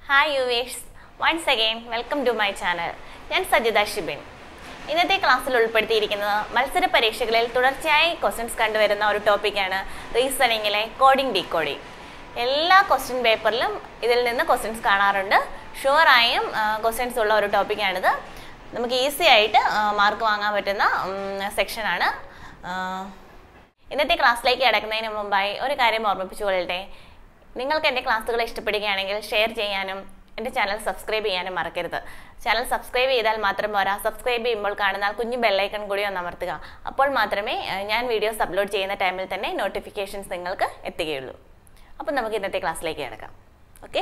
hi yours once again welcome to my channel ഞാൻ സജിത ഷിബിൻ ഇന്നത്തെ ക്ലാസ്സിൽ ഉൾപ്പെടുത്തിയിരിക്കുന്നത് മത്സര പരീക്ഷകളിൽ തുടർച്ചയായി ക്വസ്റ്റ്യൻസ് കണ്ടുവരുന്ന ഒരു ടോപ്പിക്കാണ് റീസണിങ്ങിലെ കോഡിംഗ് ഡീകോഡിംഗ് എല്ലാ ക്വസ്റ്റ്യൻ പേപ്പറിലും ഇതിൽ നിന്ന് ക്വസ്റ്റ്യൻസ് കാണാറുണ്ട് ഷുവറായും ക്വസ്റ്റ്യൻസ് ഉള്ള ഒരു ടോപ്പിക്കാണിത് നമുക്ക് ഈസി ആയിട്ട് മാർക്ക് വാങ്ങാൻ പറ്റുന്ന സെക്ഷനാണ് ഇന്നത്തെ ക്ലാസ്സിലേക്ക് കിടക്കുന്നതിന് മുമ്പായി ഒരു കാര്യം ഓർമ്മിപ്പിച്ചു കൊള്ളട്ടെ നിങ്ങൾക്ക് എൻ്റെ ക്ലാസ്സുകൾ ഇഷ്ടപ്പെടുകയാണെങ്കിൽ ഷെയർ ചെയ്യാനും എൻ്റെ ചാനൽ സബ്സ്ക്രൈബ് ചെയ്യാനും മറക്കരുത് ചാനൽ സബ്സ്ക്രൈബ് ചെയ്താൽ മാത്രം പോരാ സബ്സ്ക്രൈബ് ചെയ്യുമ്പോൾ കാണുന്ന ആ കുഞ്ഞു ബെല്ലൈക്കൺ കൂടി ഒന്ന് അമർത്തുക അപ്പോൾ മാത്രമേ ഏഹ്, ഞാൻ വീഡിയോസ് അപ്ലോഡ് ചെയ്യുന്ന ടൈമിൽ തന്നെ നോട്ടിഫിക്കേഷൻസ് നിങ്ങൾക്ക് എത്തുകയുള്ളൂ അപ്പം നമുക്ക് ഇന്നത്തെ ക്ലാസ്സിലേക്ക് കിടക്കാം ഓക്കെ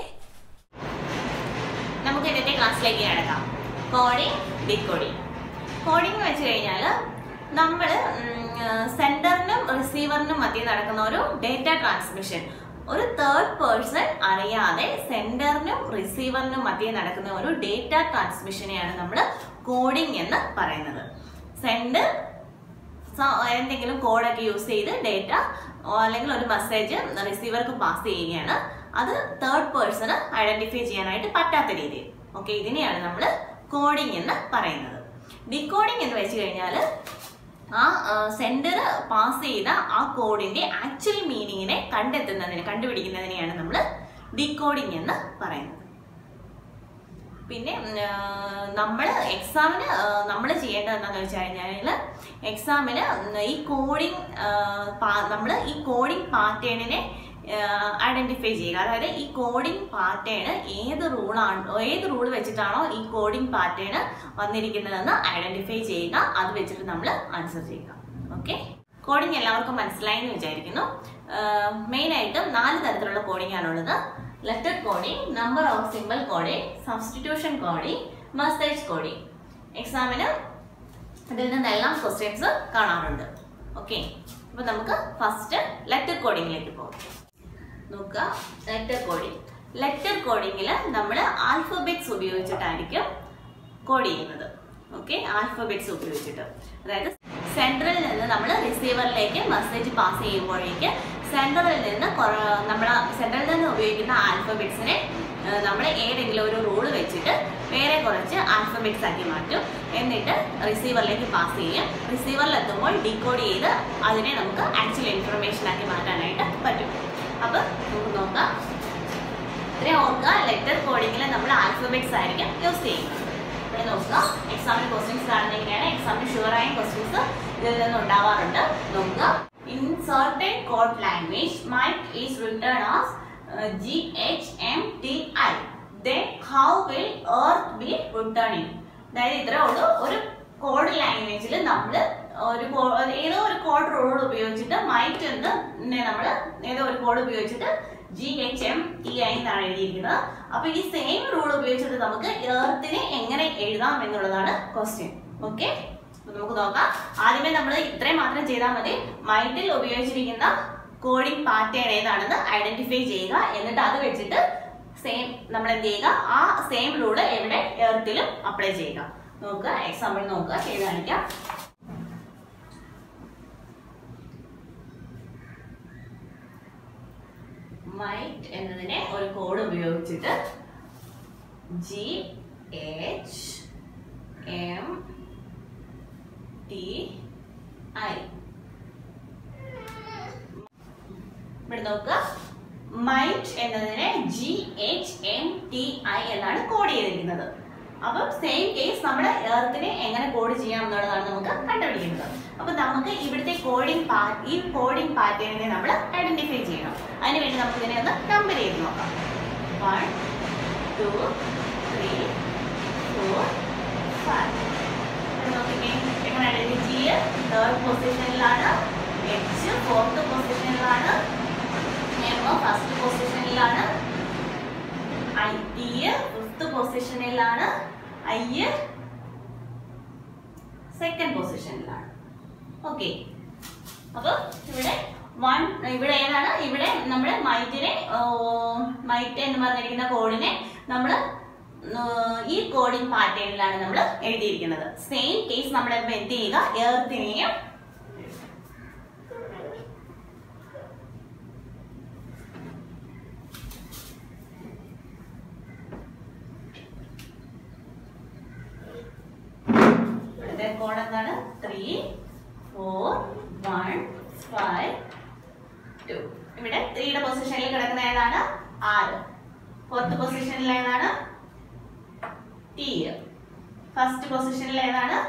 നമുക്ക് ഇന്നത്തെ ക്ലാസ്സിലേക്ക് കിടക്കാം കോഡിംഗ് ഡീകോഡിംഗ് കോഡിംഗ് എന്ന് വെച്ച് കഴിഞ്ഞാൽ നമ്മൾ സെൻറ്ററിനും റിസീവറിനും മധ്യേ നടക്കുന്ന ഒരു ഡേറ്റ ട്രാൻസ്മിഷൻ ഒരു തേർഡ് പേഴ്സൺ അറിയാതെ സെൻറ്ററിനും റിസീവറിനും മധ്യേ നടക്കുന്ന ഒരു ഡേറ്റ ട്രാൻസ്മിഷനെയാണ് നമ്മൾ കോഡിംഗ് എന്ന് പറയുന്നത് സെൻഡ് സ- എന്തെങ്കിലും കോഡൊക്കെ യൂസ് ചെയ്ത് ഡേറ്റ അല്ലെങ്കിൽ ഒരു മെസ്സേജ് റിസീവർക്ക് പാസ് ചെയ്യുകയാണ് അത് തേർഡ് പേഴ്സണ് ഐഡന്റിഫൈ ചെയ്യാനായിട്ട് പറ്റാത്ത രീതിയിൽ ഓക്കെ ഇതിനെയാണ് നമ്മൾ കോഡിംഗ് എന്ന് പറയുന്നത് ഡിക്കോഡിംഗ് എന്ന് വെച്ച് കഴിഞ്ഞാൽ ആ സെൻഡർ പാസ് ചെയ്ത ആ കോഡിന്റെ ആക്ച്വൽ മീനിങ്ങിനെ കണ്ടെത്തുന്നതിന് കണ്ടുപിടിക്കുന്നതിനെയാണ് നമ്മൾ ഡിക്കോഡിംഗ് എന്ന് പറയുന്നത് പിന്നെ നമ്മൾ എക്സാമിന് നമ്മൾ ചെയ്യേണ്ടത് എന്താണെന്ന് വെച്ച് കഴിഞ്ഞാൽ എക്സാമിന് ഈ കോഡിങ് നമ്മൾ ഈ കോഡിങ് പാറ്റേണിനെ ഐഡന്റിഫൈ ചെയ്യുക അതായത് ഈ കോഡിംഗ് പാറ്റേൺ ഏത് റൂളാണ് ഏത് റൂൾ വെച്ചിട്ടാണോ ഈ കോഡിംഗ് പാറ്റേൺ വന്നിരിക്കുന്നതെന്ന് ഐഡന്റിഫൈ ചെയ്യുക അത് വെച്ചിട്ട് നമ്മൾ ആൻസർ ചെയ്യുക ഓക്കെ കോഡിംഗ് എല്ലാവർക്കും മനസ്സിലായി എന്ന് വിചാരിക്കുന്നു മെയിൻ ആയിട്ട് നാല് തരത്തിലുള്ള കോഡിംഗ് ആണുള്ളത് letter coding number of simple coding substitution coding message coding എക്സാമിന് ഇതിൽ നിന്നെല്ലാം ക്വസ്റ്റ്യൻസ് കാണാറുണ്ട് ഓക്കെ അപ്പൊ നമുക്ക് ഫസ്റ്റ് ലെറ്റർ കോഡിംഗിലേക്ക് പോകാം നോക്കുക ലെറ്റർ കോഡിംഗ് ലെറ്റർ കോഡിങ്ങിൽ നമ്മൾ ആൽഫബെറ്റ്സ് ഉപയോഗിച്ചിട്ടായിരിക്കും കോഡ് ചെയ്യുന്നത് ഓക്കെ ആൽഫബെറ്റ്സ് ഉപയോഗിച്ചിട്ട് അതായത് സെൻട്രലിൽ നിന്ന് നമ്മൾ റിസീവറിലേക്ക് മെസ്സേജ് പാസ് ചെയ്യുമ്പോഴേക്ക് സെൻട്രലിൽ നിന്ന് നമ്മൾ സെൻട്രലിൽ നിന്ന് ഉപയോഗിക്കുന്ന ആൽഫബെറ്റ്സിനെ നമ്മൾ ഏതെങ്കിലും ഒരു റൂള് വെച്ചിട്ട് വേറെ കുറച്ച് ആൽഫബെറ്റ്സ് ആക്കി മാറ്റും എന്നിട്ട് റിസീവറിലേക്ക് പാസ് ചെയ്യും റിസീവറിൽ എത്തുമ്പോൾ ഡീകോഡ് ചെയ്ത് അതിനെ നമുക്ക് ആക്ച്വൽ ഇൻഫർമേഷൻ ആക്കി മാറ്റാനായിട്ട് പറ്റും അപ്പൊ നമുക്ക് നോക്കാം ഇത്രയും ഓർക്കുക ലെറ്റർ കോഡിങ്ങിൽ നമ്മൾ ആൽഫബെറ്റ്സ് ആയിരിക്കും യൂസ് ചെയ്യുന്നത് ഇവിടെ നോക്കുക എക്സാമിന് ക്വസ്റ്റ്യൻസ് കാണുന്ന എങ്ങനെയാണ് എക്സാമിന് ഷുവറായ ക്വസ്റ്റ്യൻസ് ഇതിൽ നിന്ന് ഉണ്ടാവാറുണ്ട് നോക്കുക in certain code language might is written as G H M T I then how will earth be written അതായത് ഇത്രേ ഉള്ളൂ ഒരു കോഡ് ലാംഗ്വേജിൽ നമ്മൾ ഒരു കോ- ഏതോ ഒരു കോഡ് റൂൾ ഉപയോഗിച്ചിട്ട് മൈറ്റ് എന്ന് നമ്മൾ ഏതോ ഒരു കോഡ് ഉപയോഗിച്ചിട്ട് G H M T I എന്നാണ് എഴുതിയിരിക്കുന്നത് അപ്പൊ ഈ സെയിം റൂൾ ഉപയോഗിച്ചിട്ട് നമുക്ക് എർത്തിനെ എങ്ങനെ എഴുതാം എന്നുള്ളതാണ് ക്വസ്റ്റ്യൻ ഓക്കെ നമുക്ക് നോക്കാം ആദ്യമേ നമ്മൾ ഇത്രയും മാത്രം ചെയ്താൽ മതി മൈറ്റിൽ ഉപയോഗിച്ചിരിക്കുന്ന കോഡിംഗ് പാറ്റേൺ ഏതാണെന്ന് ഐഡന്റിഫൈ ചെയ്യുക എന്നിട്ട് അത് വെച്ചിട്ട് സെയിം നമ്മൾ എന്ത് ചെയ്യുക ആ സെയിം റൂള് എവിടെ എർത്തിലും അപ്ലൈ ചെയ്യുക നോക്കുക എക്സാമ്പിൾ നോക്കുക ചെയ്ത് കാണിക്കാം മൈറ്റ് എന്നതിനെ ഒരു കോഡ് ഉപയോഗിച്ചിട്ട് G H M T I ഇവിടെ നോക്കുക മൈറ്റ് എന്നതിനെ G H M T I എന്നാണ് കോഡ് ചെയ്തിരിക്കുന്നത് അപ്പം സെയിം കേസ് നമ്മുടെ എർത്തിനെ എങ്ങനെ കോഡ് ചെയ്യാം എന്നുള്ളതാണ് നമുക്ക് കണ്ടുപിടിക്കുന്നത് അപ്പൊ നമുക്ക് ഇവിടുത്തെ കോഡിംഗ് ഈ കോഡിംഗ് പാറ്റേണിനെ നമ്മൾ ഐഡന്റിഫൈ ചെയ്യണം അതിനുവേണ്ടി നമുക്ക് ഇതിനെ ഒന്ന് നമ്പർ ചെയ്ത് നോക്കാം one two three four five നോക്കിക്കേ എങ്ങനെയാണ് ജി തേർഡ് പൊസിഷനിലാണ് എച്ച് ഫോർത്ത് പൊസിഷനിലാണ് എം ഫസ്റ്റ് പൊസിഷനിലാണ് ഐ ടി ഫിഫ്ത്ത് പൊസിഷനിലാണ് ഐ സെക്കൻഡ് പൊസിഷനിലാണ് ഓക്കെ അപ്പൊ ഇവിടെ വൺ ഇവിടെ ഏതാണ് ഇവിടെ നമ്മുടെ മൈറ്റിനെ മൈറ്റ് എന്ന് പറഞ്ഞിരിക്കുന്ന കോഡിനെ നമ്മൾ ഈ കോഡിംഗ് പാറ്റേണിലാണ് നമ്മൾ എഴുതിയിരിക്കുന്നത് സെയിം കേസ് നമ്മൾ എന്ത് ചെയ്യുക എർത്തിനെയും പൊസിഷനിൽ ഏതാണ് ടി ഫസ്റ്റ് പൊസിഷനിൽ ഏതാണ്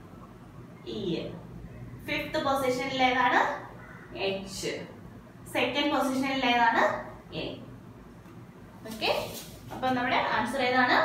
ഇ ഫിഫ്ത്ത് പൊസിഷനിൽ ഏതാണ് എച്ച് സെക്കൻഡ് പൊസിഷനിൽ ഏതാണ് എ ഓക്കെ അപ്പൊ നമ്മുടെ ആൻസർ ഏതാണ്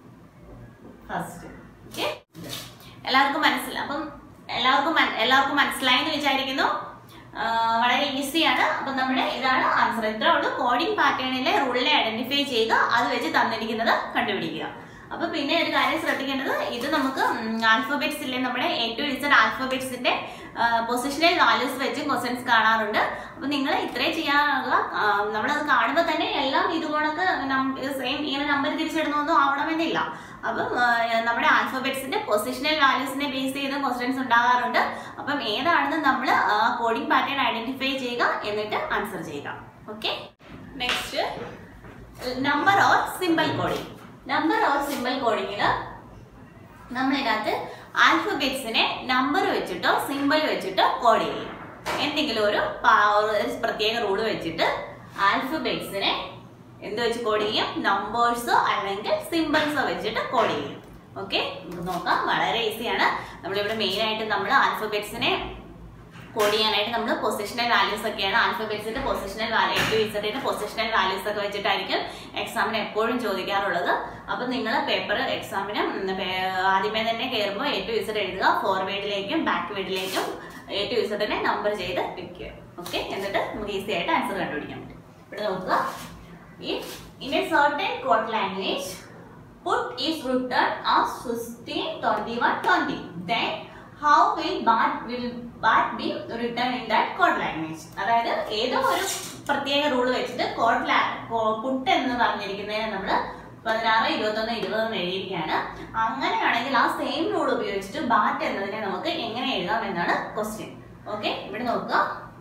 ഫസ്റ്റ് ഓക്കെ എല്ലാവർക്കും മനസ്സിലായി അപ്പം എല്ലാവർക്കും മന- എല്ലാവർക്കും മനസ്സിലായി എന്ന് വിചാരിക്കുന്നു ആ, വളരെ ഈസിയാണ് അപ്പൊ നമ്മുടെ ഇതാണ് ആൻസർ ഇത്രേ ഉള്ളൂ കോഡിംഗ് പാറ്റേണിലെ റൂളിനെ ഐഡന്റിഫൈ ചെയ്യുക അത് വെച്ച് തന്നിരിക്കുന്നത് കണ്ടുപിടിക്കുക അപ്പൊ പിന്നെ ഒരു കാര്യം ശ്രദ്ധിക്കേണ്ടത് ഇത് നമുക്ക് ആൽഫബറ്റ്സ് ഇല്ലേ നമ്മുടെ എ ടു ഇസഡ് ആൽഫബറ്റ്സിന്റെ പൊസിഷണൽ വാല്യൂസ് വെച്ച് ക്വസ്റ്റ്യൻസ് കാണാറുണ്ട് അപ്പൊ നിങ്ങൾ ഇത്രേ ചെയ്യാനുള്ള ആ, നമ്മളത് കാണുമ്പോൾ തന്നെ എല്ലാം ഇതുകൊണ്ടൊക്കെ സെയിം ഇങ്ങനെ നമ്പർ തിരിച്ചിടുന്നൊന്നും ആവണമെന്നില്ല അപ്പം ആ, നമ്മുടെ ആൽഫബറ്റ്സിന്റെ പൊസിഷണൽ വാല്യൂസിനെ ബേസ് ചെയ്ത് ക്വസ്റ്റ്യൻസ് ഉണ്ടാകാറുണ്ട് അപ്പം ഏതാണെന്ന് നമ്മൾ കോഡിംഗ് പാറ്റേൺ ഐഡന്റിഫൈ ചെയ്യുക എന്നിട്ട് ആൻസർ ചെയ്യുക okay next number or simple coding number or simple കോഡിങ്ങിന് നമ്മൾ ഇതിനകത്ത് ആൽഫബറ്റ്സിനെ നമ്പർ വെച്ചിട്ടോ സിമ്പിൾ വെച്ചിട്ടോ കോഡ് ചെയ്യും എന്തെങ്കിലും ഒരു പാ- ഒരു പ്രത്യേക റൂള് വെച്ചിട്ട് ആൽഫബറ്റ്സിനെ എന്ത് വെച്ച് കോഡ് ചെയ്യും നമ്പേഴ്സോ അല്ലെങ്കിൽ സിമ്പിൾസോ വെച്ചിട്ട് കോഡ് ചെയ്യും ഓക്കെ നമുക്ക് നോക്കാം വളരെ ഈസിയാണ് നമ്മളിവിടെ മെയിൻ ആയിട്ട് നമ്മൾ ആൽഫബറ്റ്സിനെ കോഡ് ചെയ്യാനായിട്ട് നമ്മൾ പൊസിഷണൽ വാല്യൂസ് ഒക്കെയാണ് ആൽഫബറ്റ്സിന്റെ പൊസിഷണൽ വാല്യൂ ടു ഇസഡിന്റെ പൊസിഷണൽ വാല്യൂസ് ഒക്കെ വെച്ചിട്ടായിരിക്കും എക്സാമിന് എപ്പോഴും ചോദിക്കാറുള്ളത് അപ്പൊ നിങ്ങൾ പേപ്പർ എക്സാമിന് ആദ്യമേ തന്നെ കയറുമ്പോൾ എ ടു ഇസഡ് എഴുതുക ഫോർവേഡിലേക്കും ബാക്ക്വേഡിലേക്കും എ ടു ഇസഡിനെ നമ്പർ ചെയ്ത് വെക്കുക ഓക്കെ എന്നിട്ട് നമുക്ക് ഈസി ആയിട്ട് ആൻസർ കണ്ടുപിടിക്കാൻ പറ്റും ഇവിടെ നോക്കുക ഈ in a certain code language put is written as 15 21 20 then how will bat will bat be written in that code language അതായത് ഏതോ ഒരു പ്രത്യേക റൂൾ വെച്ചിട്ട് കോഡ് പുട്ട് എന്ന് പറഞ്ഞിരിക്കുന്നതിന് നമ്മൾ പതിനാറ് ഇരുപത്തൊന്ന് ഇരുപത് എന്ന് എഴുതിയിരിക്കുകയാണ് അങ്ങനെയാണെങ്കിൽ ആ സെയിം റൂൾ ഉപയോഗിച്ചിട്ട് ബാറ്റ് എന്നതിനെ നമുക്ക് എങ്ങനെ എഴുതാം എന്നാണ് ക്വസ്റ്റ്യൻ ഓക്കെ ഇവിടെ നോക്കുക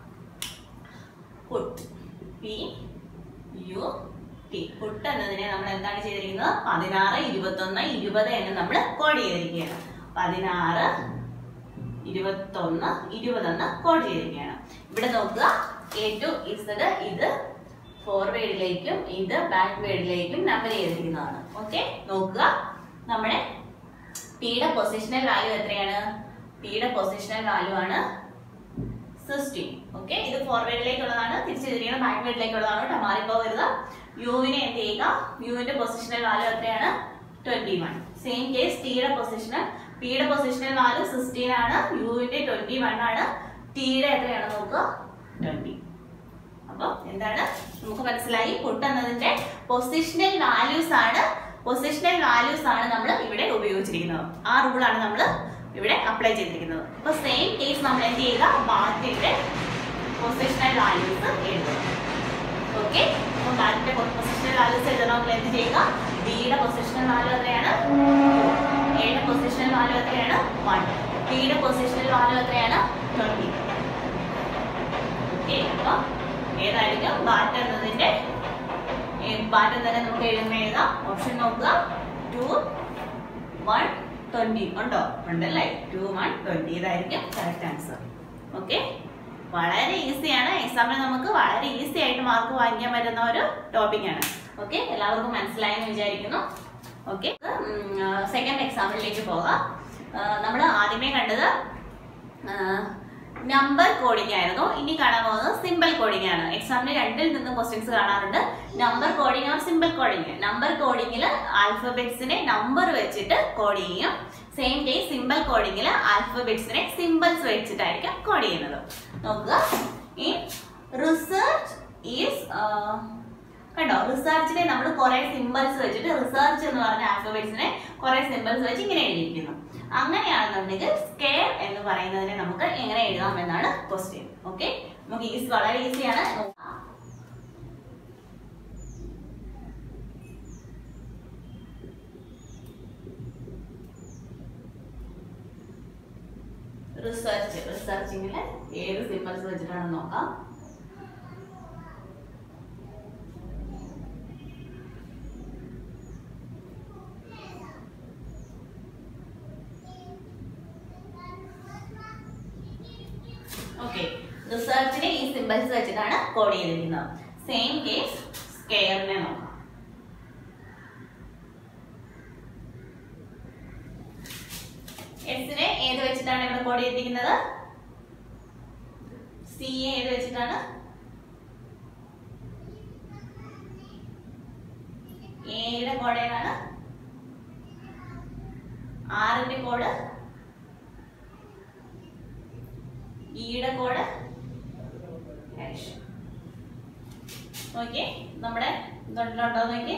put P U T put എന്നതിനെ നമ്മൾ എന്താണ് ചെയ്തിരിക്കുന്നത് പതിനാറ് ഇരുപത്തൊന്ന് ഇരുപത് എന്ന് നമ്മൾ കോഡ് ചെയ്തിരിക്കുകയാണ് പതിനാറ് ഇരുപത്തൊന്ന് ഇരുപതെന്ന് കോഡ് ചെയ്തിരിക്കുകയാണ് ഇവിടെ നോക്കുക എ ടു ഇസഡ് ഇത് ഫോർവേഡിലേക്കും ഇത് ബാക്ക്വേഡിലേക്കും നമ്പർ ചെയ്തിരിക്കുന്നതാണ് ഓക്കെ നോക്കുക നമ്മുടെ പിയുടെ പൊസിഷണൽ വാല്യൂ എത്രയാണ് പിയുടെ പൊസിഷണൽ വാല്യൂ ആണ് സിക്സ്റ്റീൻ ഓക്കെ ഇത് ഫോർവേഡിലേക്കുള്ളതാണ് തിരിച്ചു തിരിക്കണം ബാക്ക്വേഡിലേക്കുള്ളതാണ് കേട്ടോ മാറിപ്പോകരുത് യുവിനെ എന്ത് ചെയ്യുക യുവിന്റെ പൊസിഷണൽ വാല്യൂ എത്രയാണ് ട്വന്റി വൺ സെയിം കേസ് ടിയുടെ പൊസിഷണൽ പിയുടെ പൊസിഷണൽ വാല്യൂ സിക്സ്റ്റീൻ ആണ് യുവിന്റെ ട്വന്റി വൺ ആണ് ടിയുടെ എത്രയാണ് നോക്കുക ട്വന്റി അപ്പൊ എന്താണ് നമുക്ക് മനസ്സിലായി പുട്ട് എന്നതിന്റെ പൊസിഷണൽ വാല്യൂസ് ആണ് പൊസിഷണൽ വാല്യൂസ് ആണ് നമ്മൾ ഇവിടെ ഉപയോഗിച്ചിരിക്കുന്നത് ആ റൂളാണ് നമ്മൾ ഇവിടെ അപ്ലൈ ചെയ്തിരിക്കുന്നത് അപ്പൊ സെയിം കേസ് നമ്മൾ എന്ത് ചെയ്യുക ബാറ്റിന്റെ പൊസിഷണൽ വാല്യൂസ് എഴുതുക ഓക്കെ അപ്പൊ ബാറ്റിന്റെ പൊസിഷണൽ വാല്യൂസ് എഴുതണമെങ്കിൽ എന്ത് ചെയ്യുക ഡിയുടെ പൊസിഷണൽ വാല്യൂ എത്രയാണ് എയുടെ പൊസിഷണൽ വാല്യൂ എത്രയാണ് വൺ ടിയുടെ പൊസിഷണൽ വാല്യൂ എത്രയാണ് ട്വന്റി ഓക്കെ അപ്പൊ ഏതായിരിക്കും ബാറ്റ് എന്നതിന്റെ ബാറ്റ് തന്നെ നമുക്ക് എഴുതുമ്പോൾ എഴുതാം ഓപ്ഷൻ നോക്കുക ടു വൺ ട്വന്റി ഉണ്ടോ ഉണ്ടല്ലേ ടു വൺ ട്വന്റി ഇതായിരിക്കും കറക്റ്റ് ആൻസർ ഓക്കെ വളരെ ഈസിയാണ് എക്സാമിന് നമുക്ക് വളരെ ഈസി ആയിട്ട് മാർക്ക് വാങ്ങിക്കാൻ പറ്റുന്ന ഒരു ടോപ്പിക് ആണ് ഓക്കെ എല്ലാവർക്കും മനസ്സിലായെന്ന് വിചാരിക്കുന്നു ഓക്കെ സെക്കൻഡ് എക്സാമ്പിളിലേക്ക് പോകാം നമ്മൾ ആദ്യമേ കണ്ടത് നമ്പർ കോഡിംഗ് ആയിരുന്നു ഇനി കാണാൻ പോകുന്നത് സിമ്പിൾ കോഡിംഗ് ആണ് എക്സാമിന് രണ്ടിൽ നിന്നും ക്വസ്റ്റ്യൻസ് കാണാറുണ്ട് number coding or simple coding number കോഡിംഗിൽ ആൽഫബറ്റ്സിനെ നമ്പർ വെച്ചിട്ട് കോഡ് ചെയ്യും സെയിം കേസ് സിമ്പിൾ കോഡിംഗിൽ ആൽഫബറ്റ്സിനെ സിമ്പിൾസ് വെച്ചിട്ടായിരിക്കും കോഡ് ചെയ്യുന്നത് നോക്കുക ഈ റിസർച്ച് ഈസ് കണ്ടോ റിസർച്ചിനെ നമ്മൾ കുറെ സിമ്പിൾസ് വെച്ചിട്ട് റിസർച്ച് എന്ന് പറഞ്ഞ ആൽഫബറ്റ്സിനെ കുറെ സിമ്പിൾസ് വെച്ച് ഇങ്ങനെ എഴുതിയിരിക്കുന്നു അങ്ങനെയാണെന്നുണ്ടെങ്കിൽ സ്കെയർ എന്ന് പറയുന്നതിനെ നമുക്ക് എങ്ങനെ എഴുതാം എന്നാണ് ക്വസ്റ്റ്യൻ ഓക്കെ നമുക്ക് ഈസി വളരെ ഈസിയാണ് റിസർച്ച് റിസർച്ചിങ്ങിൽ ഏത് സിമ്പിൾസ് വെച്ചിട്ടാണെന്ന് നോക്കാം ഓക്കെ റിസർച്ചിനെ ഈ സിമ്പിൾസ് വെച്ചിട്ടാണ് കോഡ് ചെയ്തിരിക്കുന്നത് സെയിം കേസ് സ്കെയറിനെ നോക്കാം വെച്ചിട്ടാണ് ഇവിടെ കോഡ് ചെയ്തിരിക്കുന്നത് സി എ ഏത് വെച്ചിട്ടാണ് എയുടെ കോഡ് ഏതാണ് ആറിന്റെ കോഡ് ഇയുടെ കോഡ് ഹാഷ് ഓക്കെ നമ്മുടെ ഇതുണ്ടോ നോക്കി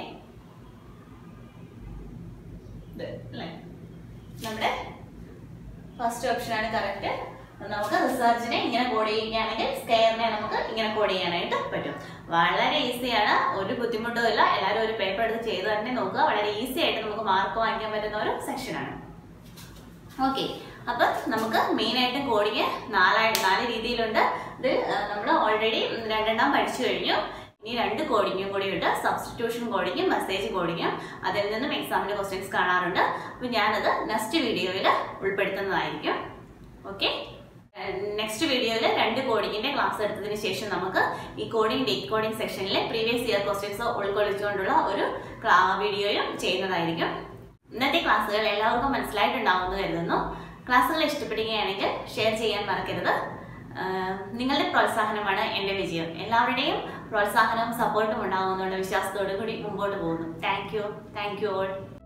ഇത് അല്ലേ നമ്മുടെ ഫസ്റ്റ് ഓപ്ഷൻ ആണ് കറക്റ്റ് നമുക്ക് റിസർച്ചിനെ ഇങ്ങനെ കോഡ് ചെയ്യുകയാണെങ്കിൽ സ്കെയറിനെ നമുക്ക് ഇങ്ങനെ കോഡ് ചെയ്യാനായിട്ട് പറ്റും വളരെ ഈസിയാണ് ഒരു ബുദ്ധിമുട്ടും ഇല്ല എല്ലാവരും ഒരു പേപ്പർ എടുത്ത് ചെയ്ത് തന്നെ നോക്കുക വളരെ ഈസി ആയിട്ട് നമുക്ക് മാർക്ക് വാങ്ങിക്കാൻ പറ്റുന്ന ഒരു സെക്ഷനാണ് ഓക്കെ അപ്പം നമുക്ക് മെയിൻ ആയിട്ട് കോഡിങ് നാലായി നാല് രീതിയിലുണ്ട് ഇത് നമ്മൾ ഓൾറെഡി രണ്ടെണ്ണം പഠിച്ചു കഴിഞ്ഞു ഇനി രണ്ട് കോഡിങ്ങും കൂടിയുണ്ട് സബ്സ്റ്റിറ്റ്യൂഷൻ കോഡിങ്ങും മെസ്സേജ് കോഡിങ്ങും അതിൽ നിന്നും എക്സാമിന്റെ ക്വസ്റ്റ്യൻസ് കാണാറുണ്ട് അപ്പം ഞാനത് നെക്സ്റ്റ് വീഡിയോയിൽ ഉൾപ്പെടുത്തുന്നതായിരിക്കും ഓക്കെ നെക്സ്റ്റ് വീഡിയോയിൽ രണ്ട് കോഡിങ്ങിന്റെ ക്ലാസ് എടുത്തതിന് ശേഷം നമുക്ക് ഈ കോഡിംഗ് ഡേറ്റ് കോഡിംഗ് സെക്ഷനിലെ പ്രീവിയസ് ഇയർ ക്വസ്റ്റ്യൻസ് ഉൾക്കൊള്ളിച്ചുകൊണ്ടുള്ള ഒരു വീഡിയോയും ചെയ്യുന്നതായിരിക്കും ഇന്നത്തെ ക്ലാസ്സുകൾ എല്ലാവർക്കും മനസ്സിലായിട്ടുണ്ടാവുമെന്ന് കരുതുന്നു ക്ലാസ്സുകൾ ഇഷ്ടപ്പെടുകയാണെങ്കിൽ ഷെയർ ചെയ്യാൻ മറക്കരുത് ആഹ് നിങ്ങളുടെ പ്രോത്സാഹനമാണ് എൻ്റെ വിജയം എല്ലാവരുടെയും പ്രോത്സാഹനവും സപ്പോർട്ടും ഉണ്ടാകുമെന്നുള്ള വിശ്വാസത്തോടു കൂടി മുമ്പോട്ട് പോകുന്നു thank you thank you all